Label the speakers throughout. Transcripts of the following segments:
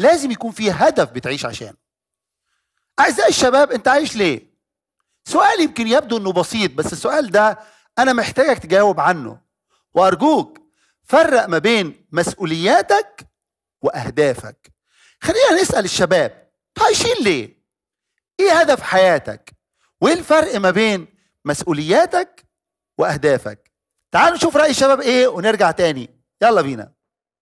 Speaker 1: لازم يكون في هدف بتعيش عشانه اعزائي الشباب انت عايش ليه سؤال يمكن يبدو انه بسيط بس السؤال ده انا محتاجك تجاوب عنه وارجوك فرق ما بين مسؤولياتك واهدافك خلينا نسال الشباب عايشين ليه ايه هدف حياتك وايه الفرق ما بين مسؤولياتك واهدافك تعالوا نشوف راي الشباب ايه ونرجع تاني يلا بينا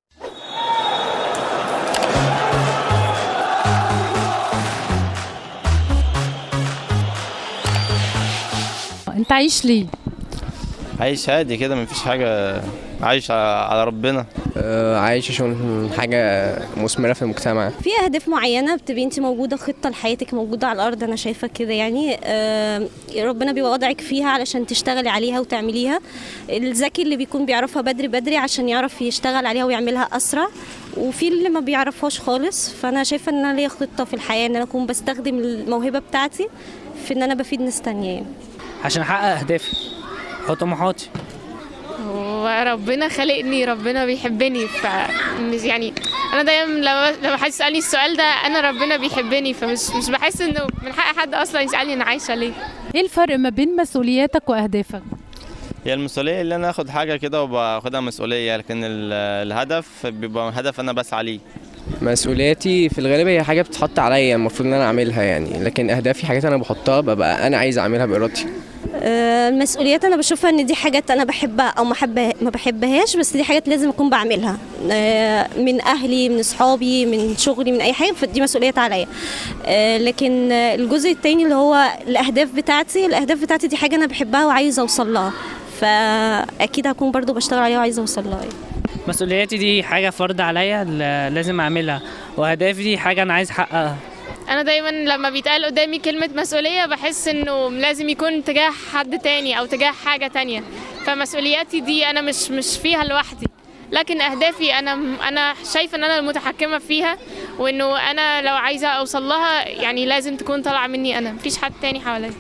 Speaker 2: انت عايش ليه
Speaker 3: عايش هادي كده مفيش حاجة عايش على ربنا
Speaker 4: آه، عايش عشان حاجة مثمرة في المجتمع
Speaker 5: في اهداف معينه بتبقي انت موجوده خطه لحياتك موجوده على الارض انا شايفه كده يعني آه، ربنا بيبقى وضعك فيها علشان تشتغلي عليها وتعمليها الذكي اللي بيكون بيعرفها بدري بدري عشان يعرف يشتغل عليها ويعملها اسرع وفي اللي ما بيعرفهاش خالص فانا شايفه ان انا ليا خطه في الحياه ان انا اكون بستخدم الموهبه بتاعتي في ان انا بفيد ناس تانية يعني.
Speaker 6: عشان احقق اهدافي وطموحاتي
Speaker 7: وربنا خلقني ربنا بيحبني ف مش يعني انا دايما لما لما حد يسالني السؤال ده انا ربنا بيحبني فمش مش بحس انه من حق حد اصلا يسالني انا عايشه ليه
Speaker 2: ايه الفرق ما بين مسؤولياتك واهدافك
Speaker 3: هي المسؤولية اللي أنا آخد حاجة كده وباخدها مسؤولية لكن ال- الهدف بيبقى هدف أنا بسعى ليه
Speaker 4: مسؤولياتي في الغالب هي حاجة بتتحط عليا المفروض ان انا اعملها يعني لكن اهدافي حاجات انا بحطها ببقى انا عايز اعملها بارادتي
Speaker 5: آه، المسؤوليات انا بشوفها ان دي حاجات انا بحبها او ما حبها ما بحبهاش بس دي حاجات لازم اكون بعملها آه، من اهلي من اصحابي من شغلي من اي حاجه فدي مسؤوليات عليا آه، لكن آه، الجزء التاني اللي هو الاهداف بتاعتي الاهداف بتاعتي دي حاجه انا بحبها وعايزه اوصل لها فاكيد هكون برضو بشتغل عليها وعايزه اوصل لها يعني.
Speaker 6: مسؤولياتي دي حاجة فرض عليا ل- لازم اعملها واهدافي دي حاجة انا عايز احققها
Speaker 7: انا دايما لما بيتقال قدامي كلمه مسؤوليه بحس انه لازم يكون تجاه حد تاني او تجاه حاجه تانية فمسؤولياتي دي انا مش مش فيها لوحدي لكن اهدافي انا انا شايفه ان انا المتحكمه فيها وانه انا لو عايزه اوصل لها يعني لازم تكون طالعه مني انا مفيش حد تاني حواليا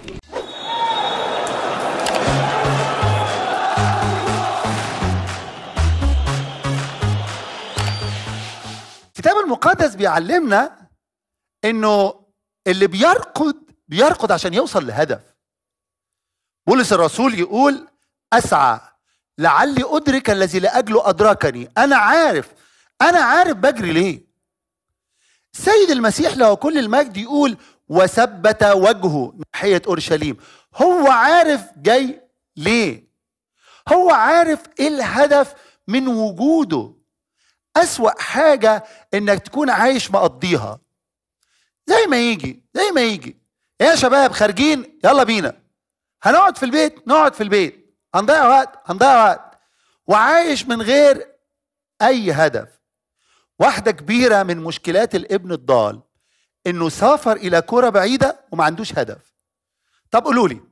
Speaker 1: الكتاب المقدس بيعلمنا انه اللي بيرقد بيرقد عشان يوصل لهدف بولس الرسول يقول اسعى لعلي ادرك الذي لاجله ادركني انا عارف انا عارف بجري ليه السيد المسيح له كل المجد يقول وثبت وجهه ناحيه اورشليم هو عارف جاي ليه هو عارف ايه الهدف من وجوده أسوأ حاجة إنك تكون عايش مقضيها زي ما يجي زي ما يجي يا شباب خارجين يلا بينا هنقعد في البيت نقعد في البيت هنضيع وقت هنضيع وقت وعايش من غير أي هدف واحدة كبيرة من مشكلات الابن الضال إنه سافر إلى كرة بعيدة وما عندوش هدف طب قولوا لي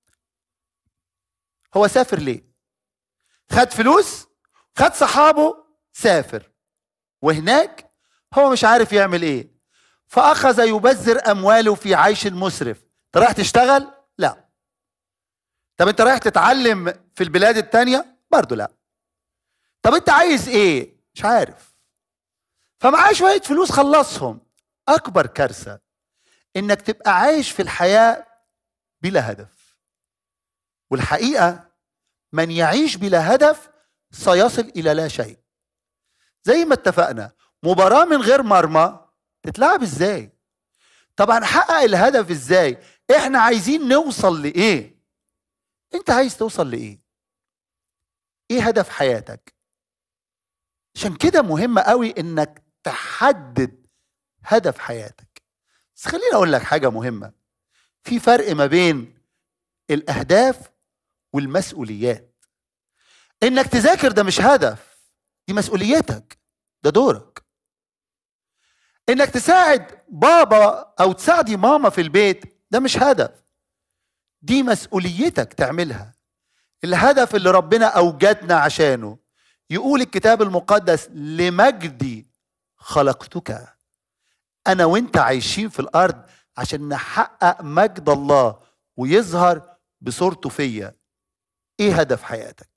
Speaker 1: هو سافر ليه؟ خد فلوس خد صحابه سافر وهناك هو مش عارف يعمل ايه فاخذ يبذر امواله في عيش مسرف انت رايح تشتغل لا طب انت رايح تتعلم في البلاد التانية برضو لا طب انت عايز ايه مش عارف فمعاه شوية فلوس خلصهم اكبر كارثة انك تبقى عايش في الحياة بلا هدف والحقيقة من يعيش بلا هدف سيصل الى لا شيء زي ما اتفقنا مباراة من غير مرمى تتلعب ازاي طب هنحقق الهدف ازاي احنا عايزين نوصل لايه انت عايز توصل لايه ايه هدف حياتك عشان كده مهم قوي انك تحدد هدف حياتك بس خليني اقول لك حاجة مهمة في فرق ما بين الاهداف والمسؤوليات انك تذاكر ده مش هدف دي مسؤوليتك ده دورك انك تساعد بابا او تساعدي ماما في البيت ده مش هدف دي مسؤوليتك تعملها الهدف اللي ربنا اوجدنا عشانه يقول الكتاب المقدس لمجدي خلقتك انا وانت عايشين في الارض عشان نحقق مجد الله ويظهر بصورته فيا ايه هدف حياتك